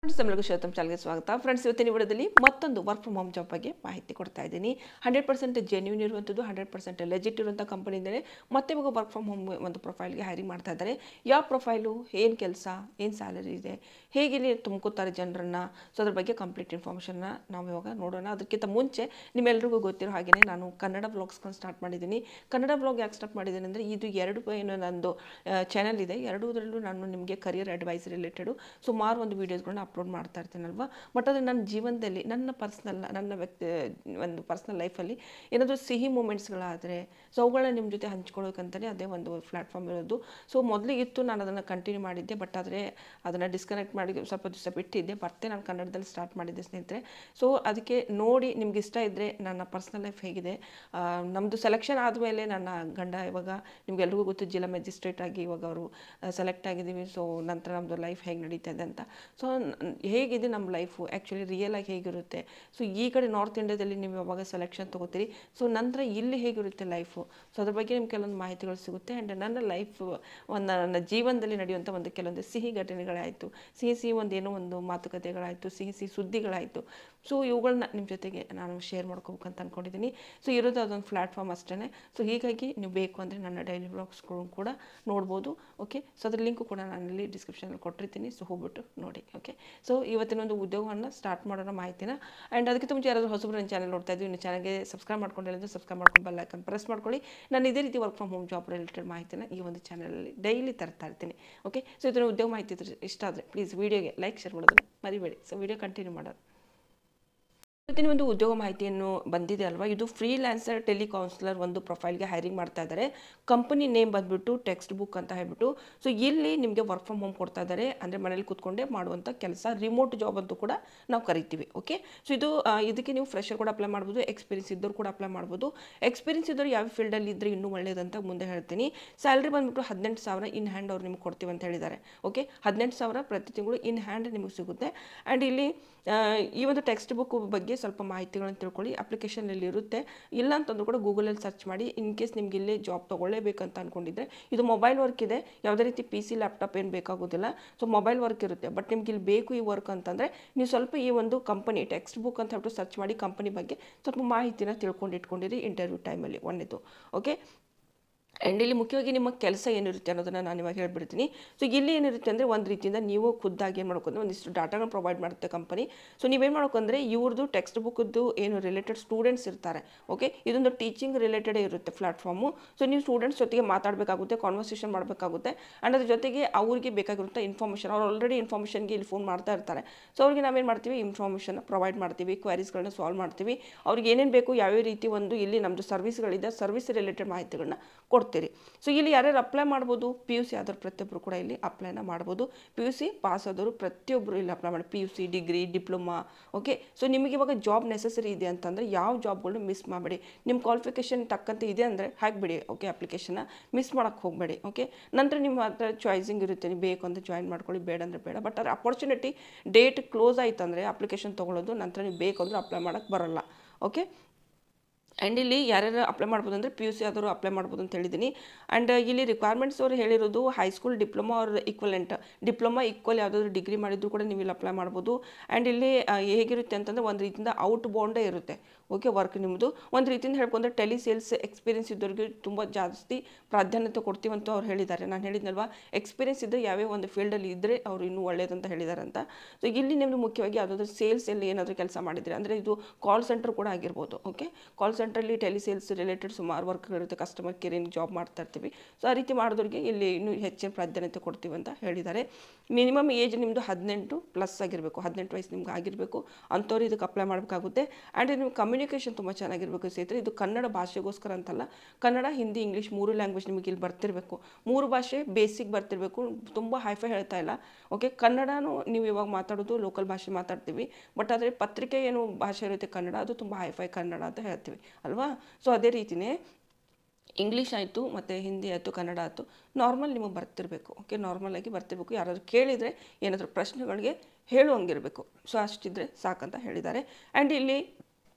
friends ತಮಿಳಿಗೆ ಶ್ವೇತಂ ಚಾನಲ್ಗೆ ಸ್ವಾಗತ friends ಇವತ್ತಿನ ವಿಡಿಯೋದಲ್ಲಿ ಮತ್ತೊಂದು ವರ್ಕ್ ಫ್ರಮ್ ಹೋಮ್ ಜಾಬ್ ಬಗ್ಗೆ ಮಾಹಿತಿ ಕೊಡ್ತಾ ಇದ್ದೀನಿ ಹಂಡ್ರೆಡ್ ಪರ್ಸೆಂಟ್ ಜೆನ್ಯೂನ್ ಇರುವಂಥದ್ದು ಹಂಡ್ರೆಡ್ ಪರ್ಸೆಂಟ್ ಲೆಜಿಟ್ ಇರುವಂಥ ಕಂಪನಿಯಿಂದಲೇ ಮತ್ತೆ ಇವಾಗ ವರ್ಕ್ ಫ್ರಮ್ ಹೋಮ್ ಒಂದು ಪ್ರೊಫೈಲ್ಗೆ ಹೈರಿಂಗ್ ಮಾಡ್ತಾ ಇದ್ದಾರೆ ಯಾವ ಪ್ರೊಫೈಲು ಏನು ಕೆಲಸ ಏನು ಸ್ಯಾಲರಿ ಇದೆ ಹೇಗೆ ಇಲ್ಲಿ ತುಂಬ್ಕೋತಾರೆ ಜನರನ್ನು ಸೊ ಅದ್ರ ಬಗ್ಗೆ ಕಂಪ್ಲೀಟ್ ಇನ್ಫಾರ್ಮೇಷನ್ನ ನಾವು ಇವಾಗ ನೋಡೋಣ ಅದಕ್ಕಿಂತ ಮುಂಚೆ ನಿಮ್ಮೆಲ್ರಿಗೂ ಗೊತ್ತಿರೋ ಹಾಗೆಯೇ ನಾನು ಕನ್ನಡ ಬ್ಲಾಗ್ಸ್ಕೊಂಡು ಸ್ಟಾರ್ಟ್ ಮಾಡಿದ್ದೀನಿ ಕನ್ನಡ ಬ್ಲಾಗ್ ಯಾಕೆ ಸ್ಟಾರ್ಟ್ ಮಾಡಿದ್ದೀನಿ ಅಂದರೆ ಇದು ಎರಡು ಏನು ನಂದು ಚಾನಲ್ ಇದೆ ಎರಡೂದರಲ್ಲೂ ನಾನು ನಿಮಗೆ ಕರಿಯರ್ ಅಡ್ವೈಸ್ ರಿಲೇಟೆಡು ಸುಮಾರು ಒಂದು ವೀಡಿಯೋಸ್ಗಳನ್ನ ಅಪ್ಲೋಡ್ ಮಾಡ್ತಾ ಇರ್ತೀನಲ್ವ ಬಟ್ ಅದು ನನ್ನ ಜೀವನದಲ್ಲಿ ನನ್ನ ಪರ್ಸ್ನಲ್ ನನ್ನ ವ್ಯಕ್ತಿ ಒಂದು ಪರ್ಸ್ನಲ್ ಲೈಫಲ್ಲಿ ಏನಾದರೂ ಸಿಹಿ ಮೂಮೆಂಟ್ಸ್ಗಳಾದರೆ ಸೊ ಅವುಗಳನ್ನ ನಿಮ್ಮ ಜೊತೆ ಹಂಚ್ಕೊಳ್ಳೋಕಂತಲೇ ಅದೇ ಒಂದು ಪ್ಲ್ಯಾಟ್ಫಾರ್ಮ್ ಇರೋದು ಸೊ ಮೊದಲಿಗೆ ಇತ್ತು ನಾನು ಅದನ್ನು ಕಂಟಿನ್ಯೂ ಮಾಡಿದ್ದೆ ಬಟ್ ಆದರೆ ಅದನ್ನು ಡಿಸ್ಕನೆಕ್ಟ್ ಮಾಡಿ ಸ್ವಲ್ಪ ದಿವಸ ಬಿಟ್ಟಿದ್ದೆ ಮತ್ತೆ ನಾನು ಕನ್ನಡದಲ್ಲಿ ಸ್ಟಾರ್ಟ್ ಮಾಡಿದ್ದೆ ಸ್ನೇಹಿತರೆ ಸೊ ಅದಕ್ಕೆ ನೋಡಿ ನಿಮ್ಗೆ ಇಷ್ಟ ಇದ್ದರೆ ನನ್ನ ಪರ್ಸ್ನಲ್ ಲೈಫ್ ಹೇಗಿದೆ ಆ, ನಮ್ಮದು ಸೆಲೆಕ್ಷನ್ ಆದಮೇಲೆ ನನ್ನ ಗಂಡ ಇವಾಗ ನಿಮ್ಗೆಲ್ರಿಗೂ ಗೊತ್ತು ಜಿಲ್ಲಾ ಮ್ಯಾಜಿಸ್ಟ್ರೇಟ್ ಆಗಿ ಇವಾಗ ಅವರು ಸೆಲೆಕ್ಟ್ ಆಗಿದ್ದೀವಿ ಸೊ ನಂತರ ನಮ್ಮದು ಲೈಫ್ ಹೇಗೆ ನಡೀತಾ ಇದೆ ಅಂತ ಸೊ ಹೇಗಿದೆ ನಮ್ಮ ಲೈಫು ಆ್ಯಕ್ಚುಲಿ ರಿಯಲ್ ಆಗಿ ಹೇಗಿರುತ್ತೆ ಸೊ ಈ ಕಡೆ ನಾರ್ತ್ ಇಂಡಿಯಾದಲ್ಲಿ ನೀವು ಯಾವಾಗ ಸೆಲೆಕ್ಷನ್ ತೊಗೋತೀರಿ ಸೊ ನಂತರ ಇಲ್ಲಿ ಹೇಗಿರುತ್ತೆ ಲೈಫು ಸೊ ಅದ್ರ ಬಗ್ಗೆ ನಿಮ್ಗೆ ಕೆಲವೊಂದು ಮಾಹಿತಿಗಳು ಸಿಗುತ್ತೆ ಆ್ಯಂಡ್ ನನ್ನ ಲೈಫ್ ಒಂದು ನನ್ನ ಜೀವನದಲ್ಲಿ ನಡೆಯುವಂಥ ಒಂದು ಕೆಲವೊಂದು ಸಿಹಿ ಘಟನೆಗಳಾಯಿತು ಸಿಹಿ ಸಿಹಿ ಒಂದು ಏನೋ ಒಂದು ಮಾತುಕತೆಗಳಾಯಿತು ಸಿಹಿ ಸಿಹಿ ಸುದ್ದಿಗಳಾಯಿತು ಸೊ ಇವುಗಳನ್ನ ನಿಮ್ಮ ಜೊತೆಗೆ ನಾನು ಶೇರ್ ಮಾಡ್ಕೋಬೇಕಂತ ಅಂದ್ಕೊಂಡಿದ್ದೀನಿ ಸೊ ಇರೋದು ಅದೊಂದು ಪ್ಲ್ಯಾಟ್ಫಾರ್ಮ್ ಅಷ್ಟೇ ಸೊ ಹೀಗಾಗಿ ನೀವು ಬೇಕು ಅಂದರೆ ನನ್ನ ಡೈಲಿ ಬ್ಲಾಗ್ಸ್ಗಳು ಕೂಡ ನೋಡ್ಬೋದು ಓಕೆ ಸೊ ಅದ್ರ ಲಿಂಕು ಕೂಡ ನಾನು ಇಲ್ಲಿ ಡಿಸ್ಕ್ರಿಪ್ಷನಲ್ಲಿ ಕೊಟ್ಟಿರ್ತೀನಿ ಸೊ ಹೋಗ್ಬಿಟ್ಟು ನೋಡಿ ಓಕೆ ಸೊ ಇವತ್ತಿನ ಒಂದು ಉದ್ಯೋಗವನ್ನು ಸ್ಟಾರ್ಟ್ ಮಾಡೋಣ ಮಾಹಿತಿನ ಆ್ಯಂಡ್ ಅದಕ್ಕಿಂತ ಮುಂಚೆ ಯಾರಾದರೂ ಹೊಸಬ್ರು ನನ್ನ ಚಾನಲ್ ನೋಡ್ತಾ ಇದ್ದೀವಿ ಇನ್ನು ಚಾನಲ್ಗೆ ಸಬ್ಸ್ಕ್ರೈಬ್ ಮಾಡ್ಕೊಂಡಿಲ್ಲ ಅಂದರೆ ಸಬ್ಸ್ಕ್ರೈಬ್ ಮಾಡ್ಕೊಂಡು ಬೆಲ್ ಐಕನ್ ಪ್ರೆಸ್ ಮಾಡ್ಕೊಳ್ಳಿ ನಾನು ಇದೇ ರೀತಿ work from home job related ಮಾಹಿತಿನ ಈ ಒಂದು ಚಾನಲಲ್ಲಿ ಡೈಲಿ ತರ್ತಾ ಇರ್ತೀನಿ ಓಕೆ ಸೊ ಇದರ ಉದ್ಯೋಗ ಮಾಹಿತಿ ಇದ್ರೆ ಇಷ್ಟ ಆದರೆ ಪ್ಲೀಸ್ ವೀಡಿಯೋಗೆ ಲೈಕ್ ಶೇರ್ ಮಾಡೋದನ್ನ ಮರಿಬೇಡಿ ಸೊ ವೀಡಿಯೋ ಕಂಟಿನ್ಯೂ ಮಾಡೋಣ ಇವತ್ತಿನ ಒಂದು ಉದ್ಯೋಗ ಮಾಹಿತಿಯನ್ನು ಬಂದಿದೆ ಅಲ್ವಾ ಇದು ಫ್ರೀಲ್ಯಾನ್ಸರ್ ಟೆಲಿಕೌನ್ಸಿಲರ್ ಒಂದು ಪ್ರೊಫೈಲ್ಗೆ ಹೈರಿಂಗ್ ಮಾಡ್ತಾ ಇದ್ದಾರೆ ಕಂಪನಿ ನೇಮ್ ಬಂದ್ಬಿಟ್ಟು ಟೆಕ್ಸ್ಟ್ ಬುಕ್ ಅಂತ ಹೇಳ್ಬಿಟ್ಟು ಸೊ ಇಲ್ಲಿ ನಿಮಗೆ ವರ್ಕ್ ಫ್ರಮ್ ಹೋಮ್ ಕೊಡ್ತಾ ಇದ್ದಾರೆ ಅಂದರೆ ಮನೇಲಿ ಕೂತ್ಕೊಂಡೇ ಮಾಡುವಂಥ ಕೆಲಸ ರಿಮೋಟ್ ಜಾಬ್ ಅಂತೂ ಕೂಡ ನಾವು ಕರಿತೀವಿ ಓಕೆ ಸೊ ಇದು ಆ, ಇದಕ್ಕೆ ನೀವು ಫ್ರೆಶರ್ ಕೂಡ ಅಪ್ಲೈ ಮಾಡ್ಬೋದು ಎಕ್ಸ್ಪೀರಿಯನ್ಸ್ ಇದ್ದವ್ರು ಕೂಡ ಅಪ್ಲೈ ಮಾಡ್ಬೋದು ಎಕ್ಸ್ಪೀರಿಯನ್ಸ್ ಇದ್ದವ್ರು ಯಾವ ಫೀಲ್ಡಲ್ಲಿ ಇದ್ದರೆ ಇನ್ನೂ ಒಳ್ಳೇದಂತ ಮುಂದೆ ಹೇಳ್ತೀನಿ ಸ್ಯಾಲ್ರಿ ಬಂದ್ಬಿಟ್ಟು ಹದಿನೆಂಟು ಸಾವಿರ ಇನ್ ಹ್ಯಾಂಡ್ ಅವ್ರು ನಿಮ್ಗೆ ಕೊಡ್ತೀವಿ ಅಂತ ಹೇಳಿದ್ದಾರೆ ಓಕೆ ಹದಿನೆಂಟು ಸಾವಿರ ಪ್ರತಿ ತಿಂಗಳು ಇನ್ ಹ್ಯಾಂಡ್ ನಿಮಗೆ ಸಿಗುತ್ತೆ ಆ್ಯಂಡ್ ಇಲ್ಲಿ ಆ, ಈ ಒಂದು ಟೆಕ್ಸ್ಟ್ ಬುಕ್ ಬಗ್ಗೆ ಸ್ವಲ್ಪ ಮಾಹಿತಿಗಳನ್ನು ತಿಳ್ಕೊಳ್ಳಿ ಅಪ್ಲಿಕೇಶನಲ್ಲಿ ಇರುತ್ತೆ ಇಲ್ಲ ಅಂತಂದ್ರೂ ಕೂಡ ಗೂಗಲಲ್ಲಿ ಸರ್ಚ್ ಮಾಡಿ ಇನ್ ಕೇಸ್ ನಿಮ್ಗೆ ಇಲ್ಲೇ ಜಾಬ್ ತೊಗೊಳ್ಳೇಬೇಕಂತ ಅಂದ್ಕೊಂಡಿದ್ರೆ ಇದು ಮೊಬೈಲ್ ವರ್ಕ್ ಇದೆ ಯಾವುದೇ ರೀತಿ ಪಿ ಸಿ ಲ್ಯಾಪ್ಟಾಪ್ ಏನು ಬೇಕಾಗೋದಿಲ್ಲ ಸೊ ಮೊಬೈಲ್ ವರ್ಕ್ ಇರುತ್ತೆ ಬಟ್ ನಿಮ್ಗೆ ಇಲ್ಲಿ ಬೇಕು ಈ ವರ್ಕ್ ಅಂತಂದರೆ ನೀವು ಸ್ವಲ್ಪ ಈ ಒಂದು ಕಂಪನಿ ಟೆಕ್ಸ್ಟ್ ಬುಕ್ ಅಂತ ಹೇಳ್ಬಿಟ್ಟು ಸರ್ಚ್ ಮಾಡಿ ಕಂಪನಿ ಬಗ್ಗೆ ಸ್ವಲ್ಪ ಮಾಹಿತಿನ ತಿಳ್ಕೊಂಡು ಇಟ್ಕೊಂಡಿರಿ ಇಂಟರ್ವ್ಯೂ ಟೈಮಲ್ಲಿ ಒಂದೇದು ಓಕೆ ಆ್ಯಂಡ್ ಇಲ್ಲಿ ಮುಖ್ಯವಾಗಿ ನಿಮ್ಮ ಕೆಲಸ ಏನಿರುತ್ತೆ ಅನ್ನೋದನ್ನು ನಾನು ಇವಾಗ ಹೇಳ್ಬಿಡ್ತೀನಿ ಸೊ ಇಲ್ಲಿ ಏನಿರುತ್ತೆ ಅಂದರೆ ಒಂದು ರೀತಿಯಿಂದ ನೀವು ಖುದ್ದಾಗಿ ಏನು ಮಾಡ್ಕೊಂಡ್ರೆ ಒಂದಿಷ್ಟು ಡಾಟಾಗಳನ್ನ ಪ್ರೊವೈಡ್ ಮಾಡುತ್ತೆ ಕಂಪನಿ ಸೊ ನೀವೇನು ಮಾಡ್ಕೊಂಡ್ರೆ ಇವ್ರದ್ದು ಟೆಕ್ಸ್ಟ್ ಬುಕ್ದು ಏನು ರಿಲೇಟೆಡ್ ಸ್ಟೂಡೆಂಟ್ಸ್ ಇರ್ತಾರೆ ಓಕೆ ಇದೊಂದು ಟೀಚಿಂಗ್ ರಿಲೇಟೆಡೇ ಇರುತ್ತೆ ಪ್ಲಾಟ್ಫಾರ್ಮು ಸೊ ನೀವು ಸ್ಟೂಡೆಂಟ್ಸ್ ಜೊತೆಗೆ ಮಾತಾಡಬೇಕಾಗುತ್ತೆ ಕಾನ್ವರ್ಸೇಷನ್ ಮಾಡಬೇಕಾಗುತ್ತೆ ಆ್ಯಂಡ್ ಅದ್ರ ಜೊತೆಗೆ ಅವ್ರಿಗೆ ಬೇಕಾಗಿರುವಂಥ ಇನ್ಫಾರ್ಮೇಷನ್ ಅವ್ರು ಆಲ್ರೆಡಿ ಇನ್ಫಾರ್ಮೇಷನ್ಗೆ ಇಲ್ಲಿ ಫೋನ್ ಮಾಡ್ತಾ ಇರ್ತಾರೆ ಸೊ ಅವ್ರಿಗೆ ನಾವೇನು ಮಾಡ್ತೀವಿ ಇನ್ಫಾರ್ಮೇಷನ್ ಪ್ರೊವೈಡ್ ಮಾಡ್ತೀವಿ ಕ್ವೈರೀಸ್ಗಳನ್ನ ಸಾಲ್ವ್ ಮಾಡ್ತೀವಿ ಅವ್ರಿಗೆ ಏನೇನು ಬೇಕು ಯಾವ್ಯಾವ ರೀತಿ ಒಂದು ಇಲ್ಲಿ ನಮ್ಮದು ಸರ್ವಿಸ್ಗಳಿದೆ ಸರ್ವಿಸ್ ರಿಲೇಟೆಡ್ ಮಾಹಿತಿಗಳನ್ನ ಕೊಡ್ತೀರಿ ಸೊ ಇಲ್ಲಿ ಯಾರ್ಯಾರು ಅಪ್ಲೈ ಮಾಡ್ಬೋದು ಪಿ ಯು ಸಿ ಆದವ್ರು ಪ್ರತಿಯೊಬ್ಬರು ಕೂಡ ಇಲ್ಲಿ ಅಪ್ಲೈನ ಮಾಡ್ಬೋದು ಪಿ ಯು ಸಿ ಪಾಸ್ ಆದವರು ಪ್ರತಿಯೊಬ್ಬರು ಇಲ್ಲಿ ಅಪ್ಲೈ ಮಾಡಿ P U C degree diploma okay so ನಿಮಗೆ ಇವಾಗ ಜಾಬ್ ನೆಸಸರಿ ಇದೆ ಅಂತಂದರೆ ಯಾವ ಜಾಬ್ಗಳನ್ನ ಮಿಸ್ ಮಾಡಬೇಡಿ ನಿಮ್ಮ ಕ್ವಾಲಿಫಿಕೇಷನ್ ತಕ್ಕಂತೆ ಇದೆ ಅಂದರೆ ಹಾಕ್ಬಿಡಿ ಓಕೆ ಅಪ್ಲಿಕೇಶನ್ನ ಮಿಸ್ ಮಾಡೋಕ್ಕೆ ಹೋಗಬೇಡಿ ಓಕೆ ನಂತರ ನಿಮ್ಮ ಹತ್ರ ಚಾಯ್ಸಿಂಗ್ ಇರುತ್ತೆ ನೀವು ಬೇಕು ಅಂತ ಜಾಯಿನ್ ಮಾಡ್ಕೊಳ್ಳಿ ಬೇಡ ಅಂದರೆ ಬೇಡ ಬಟ್ ಅದ್ರ ಅಪರ್ಚುನಿಟಿ ಡೇಟ್ ಕ್ಲೋಸ್ ಆಯ್ತು ಅಂದರೆ ಅಪ್ಲಿಕೇಶನ್ ತೊಗೊಳ್ಳೋದು ನಂತರ ನೀವು ಬೇಕು ಅಂದರೆ ಅಪ್ಲೈ ಮಾಡೋಕ್ಕೆ ಬರೋಲ್ಲ ಓಕೆ ಆ್ಯಂಡ್ ಇಲ್ಲಿ ಯಾರ್ಯಾರು ಅಪ್ಲೈ ಮಾಡ್ಬೋದು ಅಂದರೆ ಪಿ ಯು ಸಿ ಆದರೂ ಅಪ್ಲೈ ಮಾಡ್ಬೋದು ಅಂತ ಹೇಳಿದ್ದೀನಿ ಆ್ಯಂಡ್ ಇಲ್ಲಿ ರಿಕ್ವೈರ್ಮೆಂಟ್ಸ್ ಅವರು ಹೇಳಿರೋದು ಹೈಸ್ಕೂಲ್ ಡಿಪ್ಲೊಮಾ ಅವ್ರ ಈಕ್ವಲೆಂಟ್ ಡಿಪ್ಲೊಮಾ ಈಕ್ವಲ್ ಯಾವುದಾದ್ರು ಡಿಗ್ರಿ ಮಾಡಿದ್ರು ಕೂಡ ನೀವು ಇಲ್ಲಿ ಅಪ್ಲೈ ಮಾಡ್ಬೋದು ಆ್ಯಂಡ್ ಇಲ್ಲಿ ಆ, ಹೇಗಿರುತ್ತೆ ಅಂತಂದರೆ ಒಂದು ರೀತಿಯಿಂದ ಔಟ್ ಬೌಂಡೇ ಇರುತ್ತೆ ಓಕೆ ವರ್ಕ್ ನಿಮ್ಮದು ಒಂದು ರೀತಿಯಿಂದ ಹೇಳ್ಕೊಂಡ್ರೆ ಟೆಲಿ ಸೇಲ್ಸ್ ಎಕ್ಸ್ಪೀರಿಯನ್ಸ್ ಇದ್ದವ್ರಿಗೆ ತುಂಬ ಜಾಸ್ತಿ ಪ್ರಾಧಾನ್ಯತೆ ಕೊಡ್ತೀವಿ ಅಂತ ಅವ್ರು ಹೇಳಿದ್ದಾರೆ ನಾನು ಹೇಳಿದ್ನಲ್ವಾ ಎಕ್ಸ್ಪೀರಿಯನ್ಸ್ ಇದ್ದರೆ ಯಾವ್ಯಾವ ಒಂದು ಫೀಲ್ಡಲ್ಲಿ ಇದ್ದರೆ ಅವರು ಇನ್ನೂ ಒಳ್ಳೇದಂತ ಹೇಳಿದ್ದಾರೆ ಅಂತ ಸೊ ಇಲ್ಲಿ ನಿಮ್ಮದು ಮುಖ್ಯವಾಗಿ ಯಾವುದಾದ್ರೂ ಸೇಲ್ಸ್ ಎಲ್ಲಿ ಏನಾದರೂ ಕೆಲಸ ಮಾಡಿದರೆ ಅಂದರೆ ಇದು ಕಾಲ್ ಸೆಂಟರ್ ಕೂಡ ಆಗಿರ್ಬೋದು ಓಕೆ ಕಾಲ್ ಸೆಂಟ್ರಲ್ಲಿ ಟೆಲಿ ಸೇಲ್ಸ್ ರಿಲೇಟೆಡ್ ಸುಮಾರು ವರ್ಕ್ಗಳಿರುತ್ತೆ ಕಸ್ಟಮರ್ ಕೇರಿನ ಜಾಬ್ ಮಾಡ್ತಾ ಇರ್ತೀವಿ ಸೊ ಆ ರೀತಿ ಮಾಡಿದವ್ರಿಗೆ ಇಲ್ಲಿ ಇನ್ನೂ ಹೆಚ್ಚಿನ ಪ್ರಾಧಾನ್ಯತೆ ಕೊಡ್ತೀವಿ ಅಂತ ಹೇಳಿದ್ದಾರೆ ಮಿನಿಮಮ್ ಏಜ್ ನಿಮ್ಮದು ಹದಿನೆಂಟು ಪ್ಲಸ್ ಆಗಿರಬೇಕು ಹದಿನೆಂಟು ವಯಸ್ಸು ನಿಮ್ಗೆ ಆಗಿರಬೇಕು ಅಂಥವ್ರು ಇದಕ್ಕೆ ಅಪ್ಲೈ ಮಾಡಬೇಕಾಗುತ್ತೆ ಆ್ಯಂಡ್ ನಿಮ್ಮ ಕಮ್ಯುನಿಕೇಷನ್ ತುಂಬ ಚೆನ್ನಾಗಿರಬೇಕು ಸ್ನೇಹಿತರೆ ಇದು ಕನ್ನಡ ಭಾಷೆಗೋಸ್ಕರ ಅಂತಲ್ಲ ಕನ್ನಡ ಹಿಂದಿ ಇಂಗ್ಲೀಷ್ ಮೂರು ಲ್ಯಾಂಗ್ವೇಜ್ ನಿಮಗೆ ಇಲ್ಲಿ ಬರ್ತಿರಬೇಕು ಮೂರು ಭಾಷೆ ಬೇಸಿಕ್ ಬರ್ತಿರಬೇಕು ತುಂಬ ಹೈಫೈ ಹೇಳ್ತಾ ಇಲ್ಲ ಓಕೆ ಕನ್ನಡನೂ ನೀವು ಇವಾಗ ಮಾತಾಡೋದು ಲೋಕಲ್ ಭಾಷೆ ಮಾತಾಡ್ತೀವಿ ಬಟ್ ಆದರೆ ಪತ್ರಿಕೆ ಏನು ಭಾಷೆ ಇರುತ್ತೆ ಕನ್ನಡ ಅದು ತುಂಬ ಹೈಫೈ ಕನ್ನಡ ಅಂತ ಹೇಳ್ತೀವಿ ಅಲ್ವಾ ಸೊ ಅದೇ ರೀತಿಯೇ ಇಂಗ್ಲೀಷ್ ಆಯಿತು ಮತ್ತು ಹಿಂದಿ ಆಯಿತು ಕನ್ನಡ ಆಯಿತು ನಾರ್ಮಲ್ ನಿಮಗೆ ಬರ್ತಿರಬೇಕು ಓಕೆ ನಾರ್ಮಲಾಗಿ ಬರ್ತಿರ್ಬೇಕು ಯಾರಾದರೂ ಕೇಳಿದರೆ ಏನಾದರೂ ಪ್ರಶ್ನೆಗಳಿಗೆ ಹೇಳುವಂಗಿರಬೇಕು ಸೊ ಅಷ್ಟಿದ್ರೆ ಸಾಕಂತ ಹೇಳಿದ್ದಾರೆ ಆ್ಯಂಡ್ ಇಲ್ಲಿ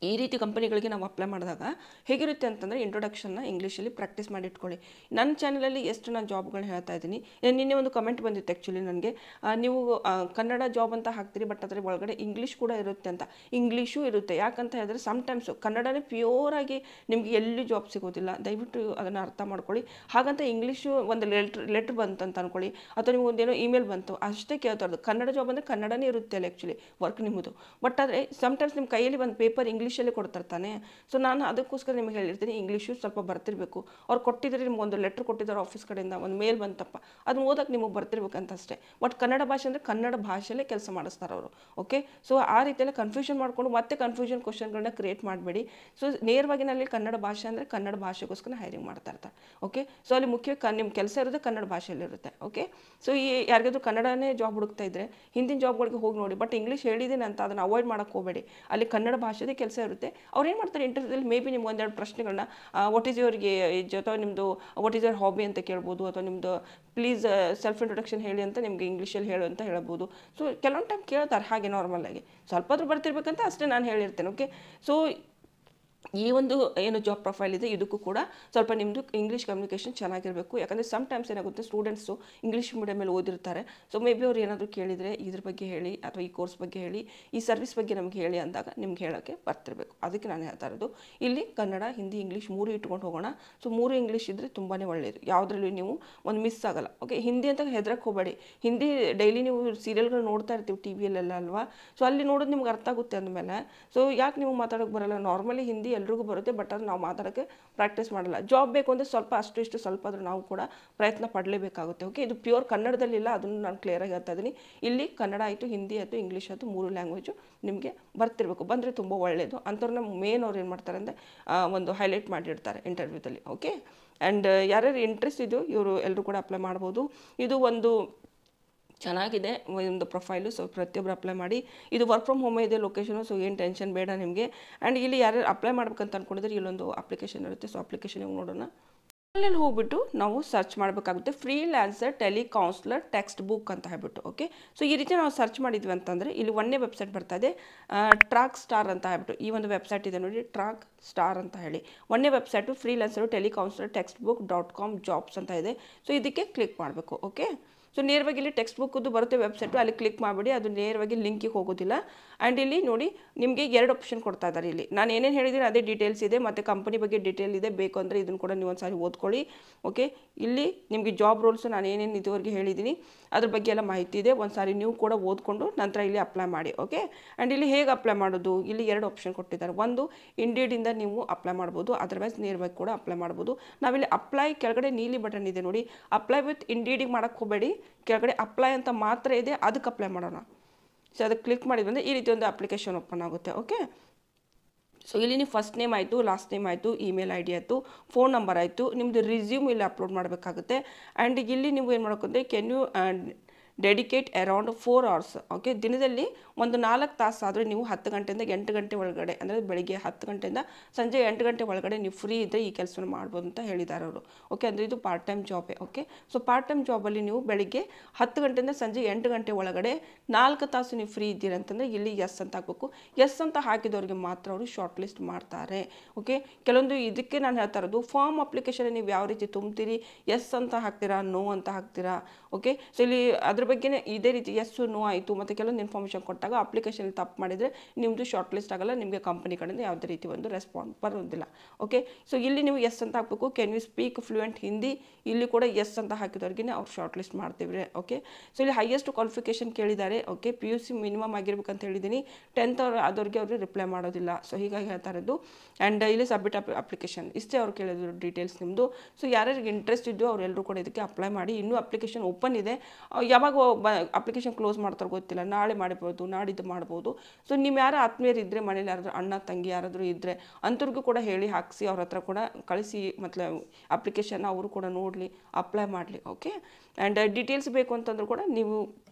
ಈ ರೀತಿ ಕಂಪನಿಗಳಿಗೆ ನಾವು ಅಪ್ಲೈ ಮಾಡಿದಾಗ ಹೇಗಿರುತ್ತೆ ಅಂತಂದರೆ ಇಂಟ್ರೊಡಕ್ಷನ್ನ ಇಂಗ್ಲೀಷಲ್ಲಿ ಪ್ರಾಕ್ಟೀಸ್ ಮಾಡಿ ಇಟ್ಕೊಳ್ಳಿ ನನ್ನ ಚಾನಲಲ್ಲಿ ಎಷ್ಟು ನಾನು ಜಾಬ್ಗಳನ್ನ ಹೇಳ್ತಾ ಇದ್ದೀನಿ ಏ, ನಿನ್ನೆ ಒಂದು ಕಮೆಂಟ್ ಬಂದಿತ್ತು ಆ್ಯಕ್ಚುಲಿ ನನಗೆ ನೀವು ಆ, ಕನ್ನಡ ಜಾಬ್ ಅಂತ ಹಾಕ್ತೀರಿ ಬಟ್ ಅದರ ಒಳಗಡೆ ಇಂಗ್ಲೀಷ್ ಕೂಡ ಇರುತ್ತೆ ಅಂತ ಇಂಗ್ಲೀಷು ಇರುತ್ತೆ ಯಾಕಂತ ಹೇಳಿದ್ರೆ ಸಮ್ಟೈಮ್ಸು ಕನ್ನಡನೇ ಪ್ಯೂರ್ ಆಗಿ ನಿಮಗೆ ಎಲ್ಲಿ ಜಾಬ್ ಸಿಗೋದಿಲ್ಲ ದಯವಿಟ್ಟು ಅದನ್ನು ಅರ್ಥ ಮಾಡ್ಕೊಳ್ಳಿ ಹಾಗಂತ ಇಂಗ್ಲೀಷು ಒಂದು ಲೆಟ್ರ್ ಲೆಟ್ರ್ ಬಂತು ಅಂತ ಅನ್ಕೊಳ್ಳಿ ಅಥವಾ ನಿಮ್ಗೆ ಒಂದೇನೋ ಇಮೇಲ್ ಬಂತು ಅಷ್ಟೇ ಕೇಳ್ತಾ ಇರೋದು ಕನ್ನಡ ಜಾಬ್ ಅಂದರೆ ಕನ್ನಡನೇ ಇರುತ್ತೆ ಅಲ್ಲಿ ಆ್ಯಕ್ಚುಲಿ ವರ್ಕ್ ನಿಮ್ಮದು ಬಟ್ ಆದರೆ ಸಮ್ಟೈಮ್ಸ್ ನಿಮ್ಮ ಕೈಯಲ್ಲಿ ಒಂದು ಪೇಪರ್ ಇಂಗ್ಲೀಷಲ್ಲೇ ಕೊಡ್ತಾರೆ ತಾನೆ ಸೊ ನಾನು ಅದಕ್ಕೋಸ್ಕರ ನಿಮಗೆ ಹೇಳಿರ್ತೀನಿ ಇಂಗ್ಲೀಷು ಸ್ವಲ್ಪ ಬರ್ತಿರಬೇಕು ಅವ್ರು ಕೊಟ್ಟಿದ್ರೆ ನಿಮ್ಗೆ ಒಂದು ಲೆಟ್ರ್ ಕೊಟ್ಟಿದ್ದಾರೆ ಆಫೀಸ್ ಕಡೆಯಿಂದ ಒಂದು ಮೇಲ್ ಬಂತಪ್ಪ ಅದನ್ನ ಓದಕ್ಕೆ ನಿಮಗೆ ಬರ್ತಿರ್ಬೇಕಂತ ಅಷ್ಟೇ ಬಟ್ ಕನ್ನಡ ಭಾಷೆ ಅಂದರೆ ಕನ್ನಡ ಭಾಷೆಯಲ್ಲೇ ಕೆಲಸ ಮಾಡಿಸ್ತಾರೆ ಅವರು ಓಕೆ ಸೊ ಆ ರೀತಿಯೆಲ್ಲ ಕನ್ಫ್ಯೂಷನ್ ಮಾಡ್ಕೊಂಡು ಮತ್ತೆ ಕನ್ಫ್ಯೂಷನ್ ಕ್ವಶನ್ಗಳನ್ನ ಕ್ರಿಯೇಟ್ ಮಾಡಬೇಡಿ ಸೊ ನೇರವಾಗಿ ನಲ್ಲಿ ಕನ್ನಡ ಭಾಷೆ ಅಂದರೆ ಕನ್ನಡ ಭಾಷೆಗೋಸ್ಕರ ಹೈರಿಂಗ್ ಮಾಡ್ತಾ ಇರ್ತಾರೆ ಓಕೆ ಸೊ ಅಲ್ಲಿ ಮುಖ್ಯ ಕ ನಿಮ್ಮ ಕೆಲಸ ಇರೋದೇ ಕನ್ನಡ ಭಾಷೆಯಲ್ಲಿರುತ್ತೆ ಓಕೆ ಸೊ ಈ ಯಾರಿಗಾದ್ರೂ ಕನ್ನಡನೇ ಜಾಬ್ ಹುಡುಕ್ತಾ ಇದ್ರೆ ಹಿಂದಿನ ಜಾಬ್ಗಳಿಗೆ ಹೋಗಿ ನೋಡಿ ಬಟ್ ಇಂಗ್ಲೀಷ್ ಹೇಳಿದ್ದೀನಿ ಅಂತ ಅದನ್ನು ಅವಾಯ್ಡ್ ಮಾಡೋಕ್ಕೆ ಹೋಗಬೇಡಿ ಅಲ್ಲಿ ಕನ್ನಡ ಭಾಷೆದೇ ಕೆಲಸ ಇರುತ್ತೆ ಅವ್ರು ಏನು ಮಾಡ್ತಾರೆ ಇಂಟರ್ವ್ಯೂದಲ್ಲಿ ಮೇ ಬಿ ನಿಮ್ಗೆ ಒಂದೆರಡು ಪ್ರಶ್ನೆಗಳನ್ನ ವಾಟ್ ಈಸ್ ಯುವರ್ಗೆ ಅಥವಾ ನಿಮ್ಮದು ವಾಟ್ ಈಸ್ ಯುವರ್ ಹಾಬಿ ಅಂತ ಕೇಳ್ಬೋದು ಅಥವಾ ನಿಮ್ಮದು ಪ್ಲೀಸ್ ಸೆಲ್ಫ್ ಇಂಟ್ರೊಡಕ್ಷನ್ ಹೇಳಿ ಅಂತ ನಿಮಗೆ ಇಂಗ್ಲೀಷಲ್ಲಿ ಹೇಳು ಅಂತ ಹೇಳ್ಬೋದು ಸೊ ಕೆಲವೊಂದು ಟೈಮ್ ಕೇಳ್ತಾರೆ ಹಾಗೆ ನಾರ್ಮಲ್ ಆಗಿ ಸ್ವಲ್ಪ ಆದ್ರೂ ಬರ್ತಿರ್ಬೇಕಂತ ಅಷ್ಟೇ ನಾನು ಹೇಳಿರ್ತೇನೆ ಓಕೆ ಸೊ ಈ ಒಂದು ಏನು ಜಾಬ್ ಪ್ರೊಫೈಲ್ ಇದೆ ಇದಕ್ಕೂ ಕೂಡ ಸ್ವಲ್ಪ ನಿಮ್ಮದು ಇಂಗ್ಲೀಷ್ ಕಮ್ಯುನಿಕೇಷನ್ ಚೆನ್ನಾಗಿರಬೇಕು ಯಾಕಂದರೆ ಸಮ್ ಟೈಮ್ಸ್ ಏನಾಗುತ್ತೆ ಸ್ಟೂಡೆಂಟ್ಸು ಇಂಗ್ಲೀಷ್ ಮೀಡಿಯಮಲ್ಲಿ ಓದಿರ್ತಾರೆ ಸೊ ಮೇ ಬಿ ಅವ್ರು ಏನಾದರೂ ಕೇಳಿದರೆ ಇದ್ರ ಬಗ್ಗೆ ಹೇಳಿ ಅಥವಾ ಈ ಕೋರ್ಸ್ ಬಗ್ಗೆ ಹೇಳಿ ಈ ಸರ್ವಿಸ್ ಬಗ್ಗೆ ನಮ್ಗೆ ಹೇಳಿ ಅಂದಾಗ ನಿಮ್ಗೆ ಹೇಳೋಕ್ಕೆ ಬರ್ತಿರ್ಬೇಕು ಅದಕ್ಕೆ ನಾನು ಹೇಳ್ತಾ ಇರೋದು ಇಲ್ಲಿ ಕನ್ನಡ ಹಿಂದಿ ಇಂಗ್ಲೀಷ್ ಮೂರು ಇಟ್ಕೊಂಡು ಹೋಗೋಣ ಸೊ ಮೂರು ಇಂಗ್ಲೀಷ್ ಇದ್ದರೆ ತುಂಬಾ ಒಳ್ಳೆಯದು ಯಾವುದ್ರಲ್ಲಿ ನೀವು ಒಂದು ಮಿಸ್ ಆಗಲ್ಲ ಓಕೆ ಹಿಂದಿ ಅಂತ ಹೆದ್ರಕ್ಕೆ ಹೋಗಬೇಡಿ ಹಿಂದಿ ಡೈಲಿ ನೀವು ಸೀರಿಯಲ್ಗಳು ನೋಡ್ತಾ ಇರ್ತೀವಿ ಟಿ ವಿಯಲ್ಲೆಲ್ಲ ಅಲ್ವಾ ಸೊ ಅಲ್ಲಿ ನೋಡೋದು ನಿಮ್ಗೆ ಅರ್ಥ ಆಗುತ್ತೆ ಅಂದಮೇಲೆ ಸೊ ಯಾಕೆ ನೀವು ಮಾತಾಡೋಕೆ ಬರಲ್ಲ ನಾರ್ಮಲಿ ಹಿಂದಿ ಎಲ್ರಿಗೂ ಬರುತ್ತೆ ಬಟ್ ಅದು ನಾವು ಮಾತಾಡೋಕ್ಕೆ ಪ್ರಾಕ್ಟೀಸ್ ಮಾಡಲ್ಲ ಜಾಬ್ ಬೇಕು ಅಂದರೆ ಸ್ವಲ್ಪ ಅಷ್ಟು ಇಷ್ಟು ಸ್ವಲ್ಪ ಆದರೂ ನಾವು ಕೂಡ ಪ್ರಯತ್ನ ಪಡಲೇಬೇಕಾಗುತ್ತೆ ಓಕೆ ಇದು ಪ್ಯೂರ್ ಕನ್ನಡದಲ್ಲಿಲ್ಲ ಅದನ್ನು ನಾನು ಕ್ಲಿಯರಾಗಿ ಹೇಳ್ತಾ ಇದ್ದೀನಿ ಇಲ್ಲಿ ಕನ್ನಡ ಆಯಿತು ಹಿಂದಿ ಆಯಿತು ಇಂಗ್ಲೀಷ್ ಆಯಿತು ಮೂರು ಲ್ಯಾಂಗ್ವೇಜು ನಿಮಗೆ ಬರ್ತಿರ್ಬೇಕು ಬಂದರೆ ತುಂಬ ಒಳ್ಳೆಯದು ಅಂಥವ್ರನ್ನ ಮೇನ್ ಅವ್ರು ಏನು ಮಾಡ್ತಾರೆ ಅಂದರೆ ಒಂದು ಹೈಲೈಟ್ ಮಾಡಿರ್ತಾರೆ ಇಂಟರ್ವ್ಯೂದಲ್ಲಿ ಓಕೆ ಆ್ಯಂಡ್ ಯಾರ್ಯಾರು ಇಂಟ್ರೆಸ್ಟ್ ಇದೆಯೋ ಇವರು ಎಲ್ಲರೂ ಕೂಡ ಅಪ್ಲೈ ಮಾಡ್ಬೋದು ಇದು ಒಂದು ಚೆನ್ನಾಗಿದೆ ಒಂದು ಪ್ರೊಫೈಲು ಸೊ ಪ್ರತಿಯೊಬ್ಬರು ಅಪ್ಲೈ ಮಾಡಿ ಇದು ವರ್ಕ್ ಫ್ರಮ್ ಹೋಮ್ ಇದೆ ಲೊಕೇಶನು ಸೊ ಏನು ಟೆನ್ಷನ್ ಬೇಡ ನಿಮಗೆ ಆ್ಯಂಡ್ ಇಲ್ಲಿ ಯಾರ್ಯಾರು ಅಪ್ಲೈ ಮಾಡ್ಬೇಕಂತ ಅಂದ್ಕೊಂಡಿದ್ರೆ ಇಲ್ಲೊಂದು ಅಪ್ಲಿಕೇಶನ್ ಇರುತ್ತೆ ಸೊ ಅಪ್ಲಿಕೇಶನ್ ನೋಡೋಣ ಅಲ್ಲಿ ಹೋಗ್ಬಿಟ್ಟು ನಾವು ಸರ್ಚ್ ಮಾಡಬೇಕಾಗುತ್ತೆ freelancer telecounsellor text book ಅಂತ ಹೇಳ್ಬಿಟ್ಟು ಓಕೆ ಸೊ ಈ ರೀತಿ ನಾವು ಸರ್ಚ್ ಮಾಡಿದ್ವಿ ಅಂತಂದರೆ ಇಲ್ಲಿ ಒಂದೇ ವೆಬ್ಸೈಟ್ ಬರ್ತಾ ಇದೆ ಟ್ರಾಕ್ ಸ್ಟಾರ್ ಅಂತ ಹೇಳ್ಬಿಟ್ಟು ಈ ಒಂದು ವೆಬ್ಸೈಟ್ ಇದೆ ನೋಡಿ ಟ್ರಾಕ್ ಸ್ಟಾರ್ ಅಂತ ಹೇಳಿ ಒಂದೇ website freelancer telecounsellor text book dot com jobs ಅಂತ ಇದೆ ಸೊ ಇದಕ್ಕೆ ಕ್ಲಿಕ್ ಮಾಡಬೇಕು ಓಕೆ ಸೊ ನೇರವಾಗಿ ಇಲ್ಲಿ ಟೆಕ್ಸ್ಟ್ ಬುಕ್ಕದ್ದು ಬರುತ್ತೆ ವೆಬ್ಸೈಟು ಅಲ್ಲಿ ಕ್ಲಿಕ್ ಮಾಡಿಬಿಡಿ ಅದು ನೇರವಾಗಿ ಲಿಂಕಿಗೆ ಹೋಗೋದಿಲ್ಲ ಆ್ಯಂಡ್ ಇಲ್ಲಿ ನೋಡಿ ನಿಮಗೆ ಎರಡು ಆಪ್ಷನ್ ಕೊಡ್ತಾ ಇದ್ದಾರೆ ಇಲ್ಲಿ ನಾನು ಏನೇನು ಹೇಳಿದ್ದೀನಿ ಅದೇ ಡೀಟೇಲ್ಸ್ ಇದೆ ಮತ್ತು ಕಂಪನಿ ಬಗ್ಗೆ ಡೀಟೇಲ್ ಇದೆ ಬೇಕು ಅಂದರೆ ಇದನ್ನು ಕೂಡ ನೀವು ಒಂದು ಸಾರಿ ಓದ್ಕೊಳ್ಳಿ ಓಕೆ ಇಲ್ಲಿ ನಿಮಗೆ ಜಾಬ್ ರೋಲ್ಸು ನಾನು ಏನೇನು ಇದುವರೆಗೆ ಹೇಳಿದ್ದೀನಿ ಅದ್ರ ಬಗ್ಗೆ ಎಲ್ಲ ಮಾಹಿತಿ ಇದೆ ಒಂದು ಸಾರಿ ನೀವು ಕೂಡ ಓದ್ಕೊಂಡು ನಂತರ ಇಲ್ಲಿ ಅಪ್ಲೈ ಮಾಡಿ ಓಕೆ ಆ್ಯಂಡ್ ಇಲ್ಲಿ ಹೇಗೆ ಅಪ್ಲೈ ಮಾಡೋದು ಇಲ್ಲಿ ಎರಡು ಆಪ್ಷನ್ ಕೊಟ್ಟಿದ್ದಾರೆ ಒಂದು ಇಂಡಿಯಡಿಂದ ನೀವು ಅಪ್ಲೈ ಮಾಡ್ಬೋದು ಅದರ್ವೈಸ್ ನೇರವಾಗಿ ಕೂಡ ಅಪ್ಲೈ ಮಾಡ್ಬೋದು ನಾವಿಲ್ಲಿ ಅಪ್ಲೈ ಕೆಳಗಡೆ ನೀಲಿ ಬಟನ್ ಇದೆ ನೋಡಿ ಅಪ್ಲೈ ವಿತ್ ಇಂಡಿಯಡಿಗೆ ಮಾಡೋಕ್ಕೆ ಹೋಗಬೇಡಿ ಕೆಳಗಡೆ ಅಪ್ಲೈ ಅಂತ ಮಾತ್ರ ಇದೆ ಅದಕ್ಕೆ ಅಪ್ಲೈ ಮಾಡೋಣ ಸೊ ಅದಕ್ಕೆ ಕ್ಲಿಕ್ ಮಾಡಿದ್ವಿ ಈ ರೀತಿ ಒಂದು ಅಪ್ಲಿಕೇಶನ್ ಓಪನ್ ಆಗುತ್ತೆ ಓಕೆ ಸೊ ಇಲ್ಲಿ ನೀವು ಫಸ್ಟ್ ನೇಮ್ ಆಯಿತು ಲಾಸ್ಟ್ ನೇಮ್ ಆಯಿತು ಇಮೇಲ್ ಐ ಡಿ ಆಯಿತು ಫೋನ್ ನಂಬರ್ ಆಯಿತು ನಿಮ್ಮದು ರಿಸ್ಯೂಮ್ ಇಲ್ಲಿ ಅಪ್ಲೋಡ್ ಮಾಡಬೇಕಾಗುತ್ತೆ ಆ್ಯಂಡ್ ಇಲ್ಲಿ ನೀವು ಏನು ಮಾಡ್ಕೊಂಡ್ರೆ can you dedicate around four hours okay ದಿನದಲ್ಲಿ ಒಂದು ನಾಲ್ಕು ತಾಸು ಆದರೆ ನೀವು ಹತ್ತು ಗಂಟೆಯಿಂದ ಎಂಟು ಗಂಟೆ ಒಳಗಡೆ ಅಂದರೆ ಬೆಳಿಗ್ಗೆ ಹತ್ತು ಗಂಟೆಯಿಂದ ಸಂಜೆ ಎಂಟು ಗಂಟೆ ಒಳಗಡೆ ನೀವು ಫ್ರೀ ಇದ್ದರೆ ಈ ಕೆಲಸನ ಮಾಡ್ಬೋದು ಅಂತ ಹೇಳಿದ್ದಾರೆ ಅವರು ಓಕೆ ಅಂದರೆ ಇದು ಪಾರ್ಟ್ ಟೈಮ್ ಜಾಬೇ ಓಕೆ ಸೊ ಪಾರ್ಟ್ ಟೈಮ್ ಜಾಬಲ್ಲಿ ನೀವು ಬೆಳಿಗ್ಗೆ ಹತ್ತು ಗಂಟೆಯಿಂದ ಸಂಜೆ ಎಂಟು ಗಂಟೆ ಒಳಗಡೆ ನಾಲ್ಕು ತಾಸು ನೀವು ಫ್ರೀ ಇದ್ದೀರ ಅಂತಂದರೆ ಇಲ್ಲಿ ಎಸ್ ಅಂತ ಹಾಕಬೇಕು ಎಸ್ ಅಂತ ಹಾಕಿದವ್ರಿಗೆ ಮಾತ್ರ ಅವರು ಶಾರ್ಟ್ ಲಿಸ್ಟ್ ಮಾಡ್ತಾರೆ ಓಕೆ ಕೆಲವೊಂದು ಇದಕ್ಕೆ ನಾನು ಹೇಳ್ತಾ ಇರೋದು ಫಾರ್ಮ್ ಅಪ್ಲಿಕೇಶನ್ ನೀವು ಯಾವ ರೀತಿ ತುಂಬ್ತೀರಿ ಎಸ್ ಅಂತ ಹಾಕ್ತೀರಾ ನೋ ಅಂತ ಹಾಕ್ತೀರಾ ಓಕೆ ಸೊ ಇಲ್ಲಿ ಅದ್ರ ಬಗ್ಗೆನೇ ಇದೇ ರೀತಿ ಎಸ್ ನೋ ಆಯಿತು ಮತ್ತು ಕೆಲವೊಂದು ಇನ್ಫಾರ್ಮೇಷನ್ ಕೊಟ್ಟಾಗ ಅಪ್ಲಿಕೇಶನ್ ತಪ್ಪು ಮಾಡಿದರೆ ನಿಮ್ಮದು ಶಾರ್ಟ್ ಲಿಸ್ಟ್ ಆಗಲ್ಲ ನಿಮಗೆ ಕಂಪನಿ ಕಡೆಯಿಂದ ಯಾವುದೇ ರೀತಿ ಒಂದು ರೆಸ್ಪಾನ್ಸ್ ಬರೋದಿಲ್ಲ ಓಕೆ ಸೊ ಇಲ್ಲಿ ನೀವು ಎಸ್ ಅಂತ ಹಾಕಬೇಕು can you speak fluent Hindi ಇಲ್ಲಿ ಕೂಡ ಎಸ್ ಅಂತ ಹಾಕಿದವ್ರಿಗೆ ಅವ್ರು ಶಾರ್ಟ್ ಲಿಸ್ಟ್ ಮಾಡ್ತೀವಿ ಓಕೆ ಸೊ ಇಲ್ಲಿ ಹೈಯೆಸ್ಟ್ ಕ್ವಾಲಿಫಿಕೇಷನ್ ಕೇಳಿದ್ದಾರೆ okay P U C minimum ಆಗಿರ್ಬೇಕಂತ ಹೇಳಿದ್ದೀನಿ ಟೆಂತ್ ಅವ್ರು ಆದವ್ರಿಗೆ ಅವರು ರಿಪ್ಲೈ ಮಾಡೋದಿಲ್ಲ ಸೊ ಹೀಗಾಗಿ ಹೇಳ್ತಾ ಇರೋದು ಆ್ಯಂಡ್ ಇಲ್ಲಿ ಸಬ್ಮಿಟ್ ಅಪ್ ಅಪ್ಲಿಕೇಶನ್ ಇಷ್ಟೇ ಅವ್ರು ಕೇಳಿದ್ರು ಡೀಟೇಲ್ಸ್ ನಿಮ್ಮದು ಸೊ ಯಾರ್ಯಾರಿಗೆ ಇಂಟ್ರೆಸ್ಟ್ ಇದೆಯೋ ಅವರೆಲ್ಲರೂ ಕೂಡ ಇದಕ್ಕೆ ಅಪ್ಲೈ ಮಾಡಿ ಇನ್ನೂ ಅಪ್ಲಿಕೇಶನ್ ಓಪನ್ ಇದೆ ಅಹ್ ಯಾವಾಗ ಬ ಅಪ್ಲಿಕೇಶನ್ ಕ್ಲೋಸ್ ಮಾಡ್ತಾರೆ ಗೊತ್ತಿಲ್ಲ ನಾಳೆ ಮಾಡ್ಬೋದು ನಾಡಿದ್ದು ಮಾಡ್ಬೋದು ಸೊ ನೀವು ಯಾರು ಆತ್ಮೀಯರು ಇದ್ದರೆ ಮನೇಲಿ ಯಾರಾದರೂ ಅಣ್ಣ ತಂಗಿ ಯಾರಾದರೂ ಇದ್ದರೆ ಅಂಥವ್ರಿಗೂ ಕೂಡ ಹೇಳಿ ಹಾಕಿಸಿ ಅವ್ರ ಹತ್ರ ಕೂಡ ಕಳಿಸಿ ಮತ್ತು ಅಪ್ಲಿಕೇಶನ್ ಅವರು ಕೂಡ ನೋಡಲಿ ಅಪ್ಲೈ ಮಾಡಲಿ ಓಕೆ ಆ್ಯಂಡ್ ಡೀಟೇಲ್ಸ್ ಬೇಕು ಅಂತಂದ್ರೂ ಕೂಡ ನೀವು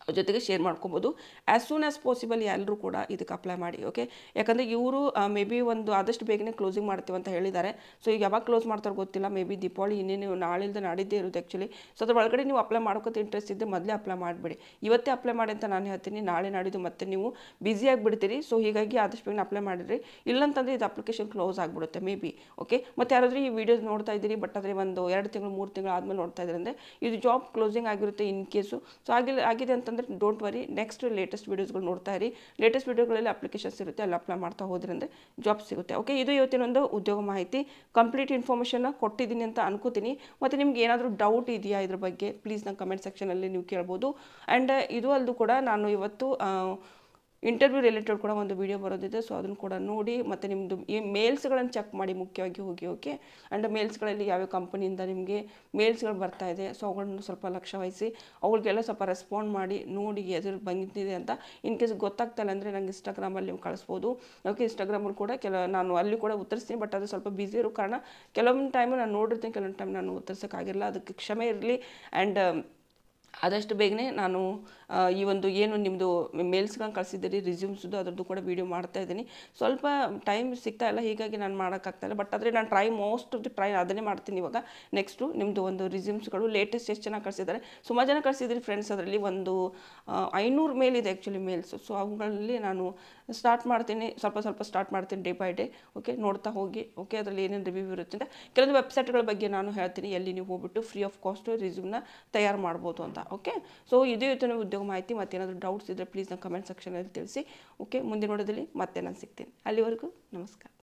ಅವ್ರ ಜೊತೆಗೆ ಶೇರ್ ಮಾಡ್ಕೊಬೋದು ಆ್ಯಸ್ ಸೂನ್ ಆ್ಯಸ್ ಪಾಸಿಬಲ್ ಎಲ್ಲರೂ ಕೂಡ ಇದಕ್ಕೆ ಅಪ್ಲೈ ಮಾಡಿ ಓಕೆ ಯಾಕಂದರೆ ಇವರು ಮೇ ಬಿ ಒಂದು ಆದಷ್ಟು ಬೇಗನೆ ಕ್ಲೋಸಿಂಗ್ ಮಾಡ್ತೀವಿ ಅಂತ ಹೇಳಿದ್ದಾರೆ ಸೊ ಈಗ ಯಾವಾಗ ಕ್ಲೋಸ್ ಮಾಡ್ತಾರೆ ಗೊತ್ತಿಲ್ಲ ಮೇ ಬಿ ದೀಪಾವಳಿ ಇನ್ನೇನು ನಾಳೆಯಿಂದ ನಾಡಿದ್ದೇ ಇರುತ್ತೆ ಆ್ಯಕ್ಚುಲಿ ಸೊ ಅದ್ರ ಒಳಗಡೆ ನೀವು ಅಪ್ಲೈ ಮಾಡ್ಕೋತ ಇಂಟ್ರೆಸ್ಟ್ ಇದ್ದರೆ ಮೊದಲೇ ಅಪ್ಲೈ ಮಾಡಿಬಿಡಿ ಇವತ್ತೇ ಅಪ್ಲೈ ಮಾಡಿ ಅಂತ ನಾನು ಹೇಳ್ತೀನಿ ನಾಳೆ ನಾಡಿದ್ದು ಮತ್ತೆ ನೀವು ಬ್ಯುಸಿ ಆಗಿಬಿಡ್ತೀರಿ ಸೊ ಹೀಗಾಗಿ ಆದಷ್ಟು ಬೇಗನೆ ಅಪ್ಲೈ ಮಾಡಿದ್ರಿ ಇಲ್ಲಂತಂದರೆ ಇದು ಅಪ್ಲಿಕೇಶನ್ ಕ್ಲೋಸ್ ಆಗಿಬಿಡುತ್ತೆ ಮೇ ಬಿ ಓಕೆ ಮತ್ತು ಯಾರಾದರೂ ಈ ವಿಡಿಯೋಸ್ ನೋಡ್ತಾ ಇದ್ದೀರಿ ಬಟ್ ಆದರೆ ಒಂದು ಎರಡು ತಿಂಗಳು ಮೂರು ತಿಂಗಳು ಆದಮೇಲೆ ನೋಡ್ತಾ ಇದ್ದೀರಿ ಅಂದರೆ ಇದು ಜಾಬ್ ಕ್ಲೋಸಿಂಗ್ ಆಗಿರುತ್ತೆ ಇನ್ ಕೇಸು ಸೊ ಆಗಿಲ್ಲ ಆಗಿದೆ ಅಂತಂದರೆ ಡೋಂಟ್ ವರಿ ನೆಕ್ಸ್ಟ್ ಲೇಟೆಸ್ಟ್ ವೀಡಿಯೋಸ್ಗಳು ನೋಡ್ತಾ ಇರಿ ಲೇಟೆಸ್ಟ್ ವೀಡಿಯೋಗಳಲ್ಲಿ ಅಪ್ಲಿಕೇಶನ್ಸ್ ಇರುತ್ತೆ ಅಲ್ಲಿ ಅಪ್ಲೈ ಮಾಡ್ತಾ ಹೋದ್ರಿ ಅಂದರೆ ಜಾಬ್ ಸಿಗುತ್ತೆ ಓಕೆ ಇದು ಇವತ್ತಿನ ಒಂದು ಉದ್ಯೋಗ ಮಾಹಿತಿ ಕಂಪ್ಲೀಟ್ ಇನ್ಫಾರ್ಮೇಷನ್ನ ಕೊಟ್ಟಿದ್ದೀನಿ ಅಂತ ಅನ್ಕೋತೀನಿ ಮತ್ತು ನಿಮ್ಗೆ ಏನಾದರೂ ಡೌಟ್ ಇದೆಯಾ ಇದ್ರ ಬಗ್ಗೆ ಪ್ಲೀಸ್ ನನ್ನ ಕಮೆಂಟ್ ಸೆಕ್ಷನಲ್ಲಿ ನೀವು ಕೇಳ್ಬೋದು ಆ್ಯಂಡ್ ಇದು ಅಲ್ಲದು ಕೂಡ ನಾನು ಇವತ್ತು ಆ, ಇಂಟರ್ವ್ಯೂ ರಿಲೇಟೆಡ್ ಕೂಡ ಒಂದು ವಿಡಿಯೋ ಬರೋದಿದೆ ಸೊ ಅದನ್ನು ಕೂಡ ನೋಡಿ ಮತ್ತು ನಿಮ್ಮದು ಈ ಮೇಲ್ಸ್ಗಳನ್ನು ಚೆಕ್ ಮಾಡಿ ಮುಖ್ಯವಾಗಿ ಹೋಗಿ ಓಕೆ ಆ್ಯಂಡ್ ಮೇಲ್ಸ್ಗಳಲ್ಲಿ ಯಾವ್ಯಾವ ಕಂಪನಿಯಿಂದ ನಿಮಗೆ ಮೇಲ್ಸ್ಗಳು ಬರ್ತಾ ಇದೆ ಸೊ ಅವುಗಳನ್ನು ಸ್ವಲ್ಪ ಲಕ್ಷ್ಯ ವಹಿಸಿ ಅವುಗಳಿಗೆಲ್ಲ ಸ್ವಲ್ಪ ರೆಸ್ಪಾಂಡ್ ಮಾಡಿ ನೋಡಿ ಎದುರು ಬಂದಿದೆ ಅಂತ ಇನ್ ಕೇಸ್ ಗೊತ್ತಾಗ್ತಾ ಇಲ್ಲ ಅಂದರೆ ನಂಗೆ ಇನ್ಸ್ಟಾಗ್ರಾಮಲ್ಲಿ ನೀವು ಕಳಿಸ್ಬೋದು ಓಕೆ ಇನ್ಸ್ಟಾಗ್ರಾಮಲ್ಲಿ ಕೂಡ ಕೆಲ ನಾನು ಅಲ್ಲಿ ಕೂಡ ಉತ್ತರಿಸ್ತೀನಿ ಬಟ್ ಅದು ಸ್ವಲ್ಪ ಬ್ಯುಸಿ ಇರೋ ಕಾರಣ ಕೆಲವೊಂದು ಟೈಮು ನಾನು ನೋಡಿರ್ತೀನಿ ಕೆಲವೊಂದು ಟೈಮ್ ನಾನು ಉತ್ತರಿಸೋಕ್ಕಾಗಿಲ್ಲ ಅದಕ್ಕೆ ಕ್ಷಮೆ ಇರಲಿ ಆ್ಯಂಡ್ ಆದಷ್ಟು ಬೇಗನೆ ನಾನು ಆ, ಈ ಒಂದು ಏನು ನಿಮ್ಮದು ಮೇಲ್ಸ್ಗಳನ್ನ ಕಳಿಸಿದ್ದೀರಿ ರಿಸ್ಯೂಮ್ಸ್ದು ಅದರದ್ದು ಕೂಡ ವೀಡಿಯೋ ಮಾಡ್ತಾ ಇದ್ದೀನಿ ಸ್ವಲ್ಪ ಟೈಮ್ ಸಿಗ್ತಾ ಇಲ್ಲ ಹೀಗಾಗಿ ನಾನು ಮಾಡೋಕ್ಕಾಗ್ತಾ ಇಲ್ಲ ಬಟ್ ಆದರೆ ನಾನು try most of the try ಅದನ್ನೇ ಮಾಡ್ತೀನಿ ಇವಾಗ ನೆಕ್ಸ್ಟು ನಿಮ್ಮದು ಒಂದು ರಿಸ್ಯೂಮ್ಸ್ಗಳು ಲೇಟೆಸ್ಟ್ ಎಷ್ಟು ಜನ ಕಳಿಸಿದ್ದಾರೆ ಸುಮಾರು ಜನ ಕಳಿಸಿದ್ರಿ ಫ್ರೆಂಡ್ಸ್ ಅದರಲ್ಲಿ ಒಂದು ಐನೂರು ಮೇಲ್ ಇದೆ ಆ್ಯಕ್ಚುಲಿ ಮೇಲ್ಸು ಸೊ ಅವುಗಳಲ್ಲಿ ನಾನು ಸ್ಟಾರ್ಟ್ ಮಾಡ್ತೀನಿ ಸ್ವಲ್ಪ ಸ್ವಲ್ಪ ಸ್ಟಾರ್ಟ್ ಮಾಡ್ತೀನಿ ಡೇ ಬೈ ಡೇ ಓಕೆ ನೋಡ್ತಾ ಹೋಗಿ ಓಕೆ ಅದರಲ್ಲಿ ಏನೇನು ರಿವ್ಯೂ ಇರುತ್ತೆ ಅಂತ ಕೆಲವೊಂದು ವೆಬ್ಸೈಟ್ಗಳ ಬಗ್ಗೆ ನಾನು ಹೇಳ್ತೀನಿ ಎಲ್ಲಿ ನೀವು ಹೋಗ್ಬಿಟ್ಟು ಫ್ರೀ ಆಫ್ ಕಾಸ್ಟ್ ರಿಸ್ಯೂಮ್ನ ತಯಾರು ಮಾಡ್ಬೋದು ಅಂತ ಓಕೆ ಸೊ ಇದು ಇವತ್ತಿನ ಉದ್ಯೋಗ ಮಾಹಿತಿ ಮತ್ತೇನಾದರೂ ಡೌಟ್ಸ್ ಇದ್ದರೆ ಪ್ಲೀಸ್ ನನ್ನ ಕಮೆಂಟ್ ಸೆಕ್ಷನಲ್ಲಿ ತಿಳಿಸಿ ಓಕೆ ಮುಂದಿನ ನೋಡೋದಲ್ಲಿ ಮತ್ತೆ ನಾನು ಸಿಗ್ತೀನಿ ಅಲ್ಲಿವರೆಗೂ ನಮಸ್ಕಾರ